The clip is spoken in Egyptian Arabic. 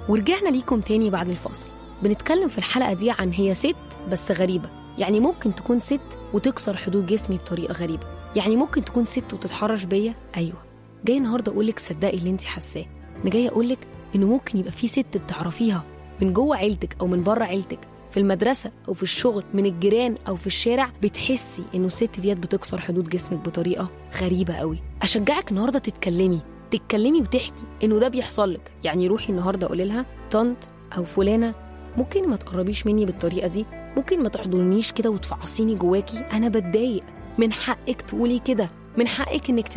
ورجعنا ليكم تاني بعد الفاصل بنتكلم في الحلقة دي عن هي ست بس غريبة يعني ممكن تكون ست وتكسر حدود جسمي بطريقة غريبة يعني ممكن تكون ست وتتحرش بيا أيوة جاي النهاردة أقولك صدقي اللي انت حاساه أنا جاية أقولك إنه ممكن يبقى في ست بتعرفيها من جوه عيلتك أو من بره عيلتك في المدرسة أو في الشغل من الجيران أو في الشارع بتحسي إنه الست ديت بتكسر حدود جسمك بطريقة غريبة قوي أشجعك النهاردة تتكلمي تتكلمي وتحكي إنه ده بيحصل لك يعني روحي النهاردة قولي لها طنط أو فلانة ممكن ما تقربيش مني بالطريقة دي ممكن ما تحضنيش كده وتفعصيني جواكي أنا بتضايق من حقك تقولي كده من حقك إنك